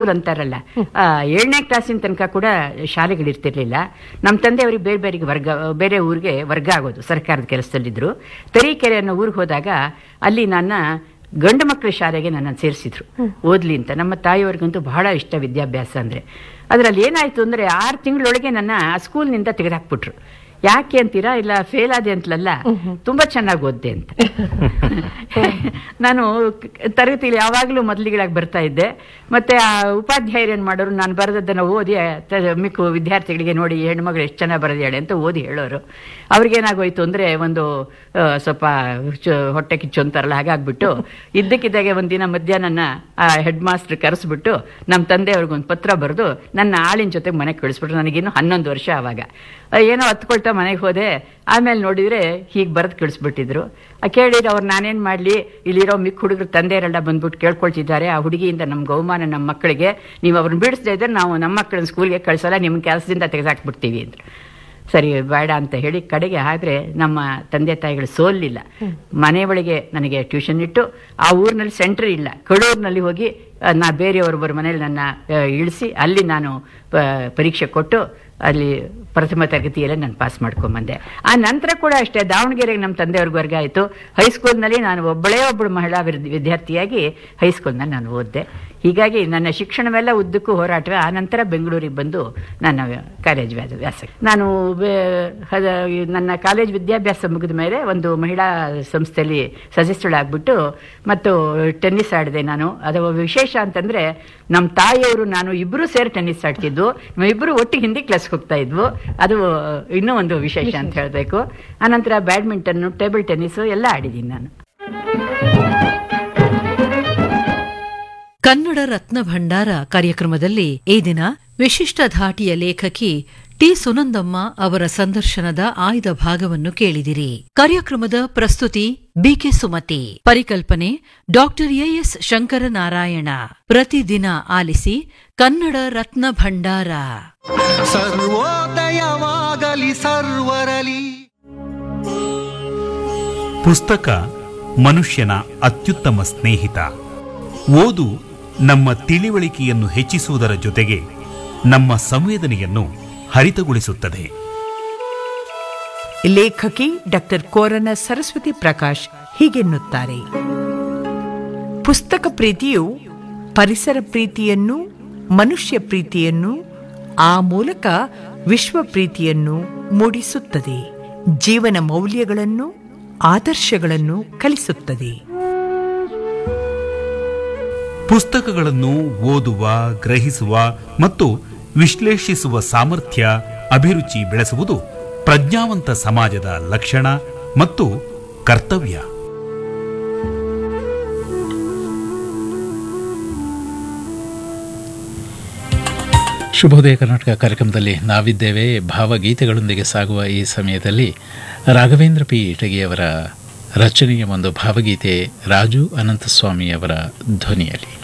school ಅಂತಾರಲ್ಲ ಆ, ಏಳನೇ ಕ್ಲಾಸಿನ ತನಕ ಕೂಡ ಶಾಲೆಗಳಿರ್ತಿರ್ಲಿಲ್ಲ ನಮ್ಮ ತಂದೆಯವರಿಗೆ ಬೇರೆ ಬೇರೆ ವರ್ಗ ಬೇರೆ ಊರಿಗೆ ವರ್ಗ ಆಗೋದು ಸರ್ಕಾರದ ಕೆಲಸದಲ್ಲಿದ್ದರು ತರೀಕೆರೆ ಅನ್ನೋ ಊರಿಗೆ ಹೋದಾಗ ಅಲ್ಲಿ ನನ್ನ ಗಂಡು ಮಕ್ಕಳ ಶಾಲೆಗೆ ನನ್ನನ್ನು ಸೇರಿಸಿದ್ರು ಓದ್ಲಿ ಅಂತ ನಮ್ಮ ತಾಯಿಯವ್ರಿಗಂತೂ ಬಹಳ ಇಷ್ಟ ವಿದ್ಯಾಭ್ಯಾಸ ಅಂದ್ರೆ ಅದರಲ್ಲಿ ಏನಾಯ್ತು ಅಂದ್ರೆ ಆರು ತಿಂಗಳೊಳಗೆ ನನ್ನ ಆ ಸ್ಕೂಲ್ನಿಂದ ತೆಗೆದಾಕ್ಬಿಟ್ರು ಯಾಕೆ ಅಂತೀರಾ ಇಲ್ಲ ಫೇಲ್ ಆದೆ ಅಂತಲಲ್ಲ ತುಂಬಾ ಚೆನ್ನಾಗಿ ಓದ್ದೆ ಅಂತ ನಾನು ಕ- ತರಗತಿಯಲ್ಲಿ ಯಾವಾಗಲೂ ಮೊದಲಿಗಳಾಗಿ ಬರ್ತಾ ಇದ್ದೆ ಮತ್ತೆ ಆ ಉಪಾಧ್ಯಾಯರು ಏನು ಮಾಡೋರು ನಾನು ಬರೆದದ್ದನ್ನು ಓದಿ ತ- ಮಿಕ್ಕು ವಿದ್ಯಾರ್ಥಿಗಳಿಗೆ ನೋಡಿ ಈ ಹೆಣ್ಮಗಳು ಎಷ್ಟು ಚೆನ್ನಾಗಿ ಬರೆದಾಳೆ ಅಂತ ಓದಿ ಹೇಳೋರು ಅವ್ರಿಗೇನಾಗೋಯ್ತು ಅಂದ್ರೆ ಒಂದು ಆ, ಸ್ವಲ್ಪ ಚ- ಹೊಟ್ಟೆ ಕಿಚ್ಚು ಅಂತಾರಲ್ಲ ಹಾಗಾಗ್ಬಿಟ್ಟು ಇದ್ದಕ್ಕಿದ್ದಾಗೆ ಒಂದಿನ ಮಧ್ಯಾಹ್ನ ಆ ಹೆಡ್ ಮಾಸ್ಟರ್ ಕರೆಸ್ಬಿಟ್ಟು ನಮ್ಮ ತಂದೆಯವ್ರಿಗೊಂದು ಪತ್ರ ಬರೆದು ನನ್ನ ಆಳಿನ ಜೊತೆ ಮನೆಗೆ ಕಳಿಸ್ಬಿಟ್ರು ನನಗಿನ್ನು ಹನ್ನೊಂದು ವರ್ಷ ಆವಾಗ ಆ, ಏನೋ ಹತ್ಕೊಳ್ತಾ ಮನೆಗೆ ಹೋದೆ ಆಮೇಲೆ ನೋಡಿದ್ರೆ ಹೀಗೆ ಬರೆದು ಕಳಿಸ್ಬಿಟ್ಟಿದ್ರು ಆ ಕೇಳಿದ್ರೆ ಅವ್ರು ನಾನೇನು ಮಾಡಲಿ ಇಲ್ಲಿರೋ ಮಿಕ್ಕ ಹುಡುಗರು ತಂದೆಯರೆಲ್ಲ ಬಂದ್ಬಿಟ್ಟು ಕೇಳ್ಕೊಳ್ತಿದ್ದಾರೆ ಆ ಹುಡುಗಿಯಿಂದ ನಮ್ಮ ಅವಮಾನ ನಮ್ಮ ಮಕ್ಕಳಿಗೆ ನೀವು ಅವ್ರನ್ನ ಬಿಡಿಸ್ದೇ ಇದ್ರೆ ನಾವು ನಮ್ಮ ಮಕ್ಕಳನ್ನ ಸ್ಕೂಲ್ಗೆ ಕಳಿಸಲ್ಲ ನಿಮ್ಮ ಕೆಲಸದಿಂದ ತೆಗೆದಾಕ್ಬಿಡ್ತೀವಿ ಅಂದ್ರು ಸರಿ ಬೇಡ ಅಂತ ಹೇಳಿ ಕಡೆಗೆ ಆದರೆ ನಮ್ಮ ತಂದೆ ತಾಯಿಗಳು ಸೋಲಿಲ್ಲ ಮನೆ ಒಳಗೆ ನನಗೆ ಟ್ಯೂಷನ್ ಇಟ್ಟು ಆ ಊರಿನಲ್ಲಿ ಸೆಂಟರ್ ಇಲ್ಲ ಕಡೂರಿನಲ್ಲಿ ಹೋಗಿ ಆ, ನಾ ಬೇರೆಯವರೊಬ್ಬರ ಮನೇಲಿ ನನ್ನ ಆ, ಇಳಿಸಿ ಅಲ್ಲಿ ನಾನು ಪ- ಪರೀಕ್ಷೆ ಕೊಟ್ಟು ಅಲ್ಲಿ ಪ್ರಥಮ ತರಗತಿಯಲ್ಲೇ ನಾನು ಪಾಸ್ ಮಾಡ್ಕೊಂಬಂದೆ ಆ ನಂತರ ಕೂಡ ಅಷ್ಟೇ ದಾವಣಗೆರೆಗೆ ನಮ್ಮ ತಂದೆಯವ್ರಿಗೆ ವರ್ಗ ಆಯಿತು ಹೈಸ್ಕೂಲ್ನಲ್ಲಿ ನಾನು ಒಬ್ಬಳೇ ಒಬ್ಬಳು ಮಹಿಳಾ ವಿದ್- ವಿದ್ಯಾರ್ಥಿಯಾಗಿ ಹೈಸ್ಕೂಲ್ನಲ್ಲಿ ನಾನು ಓದಿದೆ ಹೀಗಾಗಿ ನನ್ನ ಶಿಕ್ಷಣವೆಲ್ಲ ಉದ್ದಕ್ಕೂ ಹೋರಾಟವೇ ಆ ನಂತರ ಬೆಂಗಳೂರಿಗೆ ಬಂದು ನನ್ನ ವ್ಯ- ಕಾಲೇಜ್ ವ್ಯಾಸ ವ್ಯಾಸ ನಾನು ಬೆ- ಹದ- ಈ ನನ್ನ ಕಾಲೇಜ್ ವಿದ್ಯಾಭ್ಯಾಸ ಮುಗಿದ ಮೇಲೆ ಒಂದು ಮಹಿಳಾ ಸಂಸ್ಥೆಯಲ್ಲಿ ಸದಸ್ಯಳಾಗ್ಬಿಟ್ಟು ಮತ್ತು ಟೆನ್ನಿಸ್ ಆಡಿದೆ ನಾನು ಅದು ವಿಶೇಷ ಅಂತಂದ್ರೆ ನಮ್ಮ ತಾಯಿಯವರು ನಾನು ಇಬ್ಬರು ಸೇರಿ ಟೆನ್ನಿಸ್ ಆಡ್ತಿದ್ವು ಇಬ್ಬರು ಒಟ್ಟಿಗೆ ಹಿಂದಿ ಕ್ಲಾಸ್ ಹೋಗ್ತಾ ಇದ್ವು ಅದು ಇನ್ನೂ ಒಂದು ವಿಶೇಷ ಅಂತ ಹೇಳಬೇಕು ಆನಂತರ ಬ್ಯಾಡ್ಮಿಂಟನ್ ಟೇಬಲ್ ಟೆನ್ನಿಸ್ ಎಲ್ಲ ಆಡಿದ್ದೀನಿ ನಾನು ಕನ್ನಡ ರತ್ನ ಭಂಡಾರ ಕಾರ್ಯಕ್ರಮದಲ್ಲಿ ಈ ದಿನ ವಿಶಿಷ್ಟ ಧಾಟಿಯ ಲೇಖಕಿ ಟಿ ಸುನಂದಮ್ಮ ಅವರ ಸಂದರ್ಶನದ ಆಯ್ದ ಭಾಗವನ್ನು ಕೇಳಿದಿರಿ ಕಾರ್ಯಕ್ರಮದ ಪ್ರಸ್ತುತಿ ಬಿಕೆ ಸುಮತಿ ಪರಿಕಲ್ಪನೆ ಡಾಕ್ಟರ್ ಎಎಸ್ ಶಂಕರನಾರಾಯಣ ಪ್ರತಿದಿನ ಆಲಿಸಿ ಕನ್ನಡ ರತ್ನ ಭಂಡಾರ ಸರ್ವೋದಯವಾಗಲಿ ಸರ್ವರಲಿ ಪುಸ್ತಕ ಮನುಷ್ಯನ ಅತ್ಯುತ್ತಮ ಸ್ನೇಹಿತ ಓದು ನಮ್ಮ ತಿಳಿವಳಿಕೆಯನ್ನು ಹೆಚ್ಚಿಸುವುದರ ಜೊತೆಗೆ ನಮ್ಮ ಸಂವೇದನೆಯನ್ನು ಹರಿತಗೊಳಿಸುತ್ತದೆ ಲೇಖಕಿ ಡಾಕ್ಟರ್ ಕೋರನ ಸರಸ್ವತಿ ಪ್ರಕಾಶ್ ಹೀಗೆನ್ನುತ್ತಾರೆ ಪುಸ್ತಕ ಪ್ರೀತಿಯು ಪರಿಸರ ಪ್ರೀತಿಯನ್ನು ಮನುಷ್ಯ ಪ್ರೀತಿಯನ್ನು ಆ ಮೂಲಕ ವಿಶ್ವ ಪ್ರೀತಿಯನ್ನು ಮೂಡಿಸುತ್ತದೆ ಜೀವನ ಮೌಲ್ಯಗಳನ್ನು ಆದರ್ಶಗಳನ್ನು ಕಲಿಸುತ್ತದೆ ಪುಸ್ತಕಗಳನ್ನು ಓದುವ ಗ್ರಹಿಸುವ ಮತ್ತು ವಿಶ್ಲೇಷಿಸುವ ಸಾಮರ್ಥ್ಯ ಅಭಿರುಚಿ ಬೆಳೆಸುವುದು ಪ್ರಜ್ಞಾವಂತ ಸಮಾಜದ ಲಕ್ಷಣ ಮತ್ತು ಕರ್ತವ್ಯ ಶುಭೋದಯ ಕರ್ನಾಟಕ ಕಾರ್ಯಕ್ರಮದಲ್ಲಿ ನಾವಿದ್ದೇವೆ ಭಾವಗೀತೆಗಳೊಂದಿಗೆ ಸಾಗುವ ಈ ಸಮಯದಲ್ಲಿ ರಾಘವೇಂದ್ರ ಪಿ ಇಟಗಿಯವರ ರಚನೆಯ ಒಂದು ಭಾವಗೀತೆ ರಾಜು ಅನಂತಸ್ವಾಮಿಯವರ ಧ್ವನಿಯಲ್ಲಿ